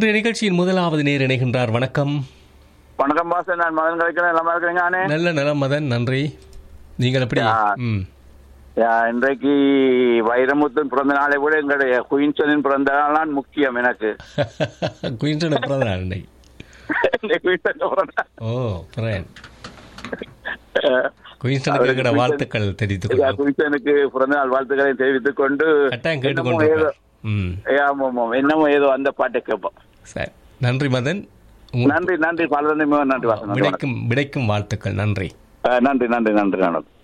இன்றைய நிகழ்ச்சியின் முதலாவது நேர் இணைகின்றார் வணக்கம் வணக்கம் பாஸ் நான் மதன் கிடைக்கிறேன் நல்லா இருக்கிறீங்க நானே நல்ல நலம் மதன் நன்றி நீங்கள் எப்படி ஆ. ம் யா, இன்றைக்கு வைரமுத்தின் பிறந்த நாளை விட எங்களுடைய குயின்சனின் பிறந்த நாள் தான் முக்கியம் எனக்கு குயின்டன் பிறந்த நாள் இன்னைக்கு இந்த குயின்சன் பிறந்த நாள். ஓ பிறன் அஹ், குயின்டனுக்கு அவருக்கு எங்களோட குயின்டன் வாழ்த்துக்கள் தெரிவித்துக் யா, கொள்வோம் குயின்சனுக்கு பிறந்த நாள் வாழ்த்துக்களை தெரிவித்துக் கொண்டு கட்டாயம் என்னமோ ஏதோ கேட்டுக்கொண்டு ம் ஏ, ஆமாம், ஆமாம். என்னமோ ஏதோ அந்த பாட்டை கேட்போம் சரி நன்றி மதன் உங்க- நன்றி நன்றி பல நன்றி நன்றி வாசன் நன்றி வணக்கம். விடைக்கும் விடைக்கும் வாழ்த்துக்கள் நன்றி அஹ், நன்றி நன்றி நன்றி நன்றி